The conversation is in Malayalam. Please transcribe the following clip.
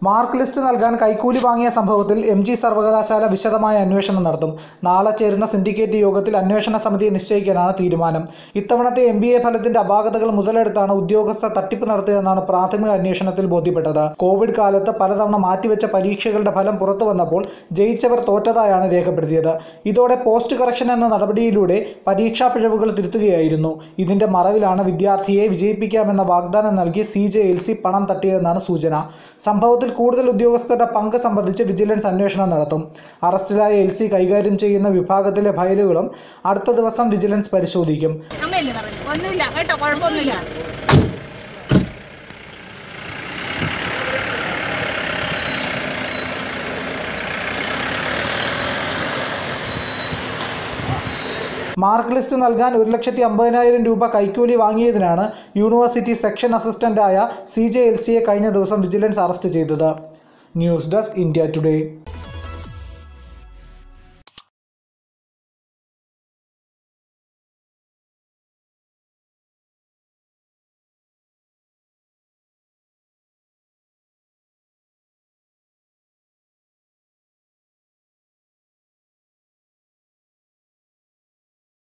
മാർക്ക് ലിസ്റ്റ് നൽകാൻ കൈക്കൂലി വാങ്ങിയ സംഭവത്തിൽ എം ജി സർവകലാശാല വിശദമായ അന്വേഷണം നടത്തും നാളെ ചേരുന്ന സിൻഡിക്കേറ്റ് യോഗത്തിൽ അന്വേഷണ സമിതിയെ നിശ്ചയിക്കാനാണ് തീരുമാനം ഇത്തവണത്തെ എം ബി എ ഫലത്തിന്റെ അപാകതകൾ മുതലെടുത്താണ് ഉദ്യോഗസ്ഥർ തട്ടിപ്പ് നടത്തിയതെന്നാണ് പ്രാഥമിക അന്വേഷണത്തിൽ ബോധ്യപ്പെട്ടത് കോവിഡ് കാലത്ത് പലതവണ മാറ്റിവെച്ച പരീക്ഷകളുടെ ഫലം പുറത്തു വന്നപ്പോൾ ജയിച്ചവർ തോറ്റതായാണ് രേഖപ്പെടുത്തിയത് ഇതോടെ പോസ്റ്റ് കറക്ഷൻ എന്ന നടപടിയിലൂടെ പരീക്ഷാ പിഴവുകൾ തിരുത്തുകയായിരുന്നു ഇതിന്റെ മറവിലാണ് വിദ്യാർത്ഥിയെ വിജയിപ്പിക്കാമെന്ന വാഗ്ദാനം നൽകി സി ജെ എൽ സി പണം തട്ടിയതെന്നാണ് സൂചന സംഭവത്തിൽ കൂടുതൽ ഉദ്യോഗസ്ഥരുടെ പങ്ക് സംബന്ധിച്ച് വിജിലൻസ് അന്വേഷണം നടത്തും അറസ്റ്റിലായ എൽ സി കൈകാര്യം ചെയ്യുന്ന വിഭാഗത്തിലെ ഫയലുകളും അടുത്ത ദിവസം വിജിലൻസ് പരിശോധിക്കും അമ്മയല്ലേ പറഞ്ഞു ഒന്നുമില്ല കേട്ടോ കുഴപ്പമൊന്നുമില്ല മാർക്ക് ലിസ്റ്റ് നൽകാൻ ഒരു ലക്ഷത്തി അമ്പതിനായിരം രൂപ കൈക്കൂലി വാങ്ങിയതിനാണ് യൂണിവേഴ്സിറ്റി സെക്ഷൻ അസിസ്റ്റന്റായ സി ജെ എൽ സിയെ കഴിഞ്ഞ ദിവസം വിജിലൻസ് അറസ്റ്റ് ചെയ്തത് ന്യൂസ് ഡെസ്ക് ഇന്ത്യ ടുഡേ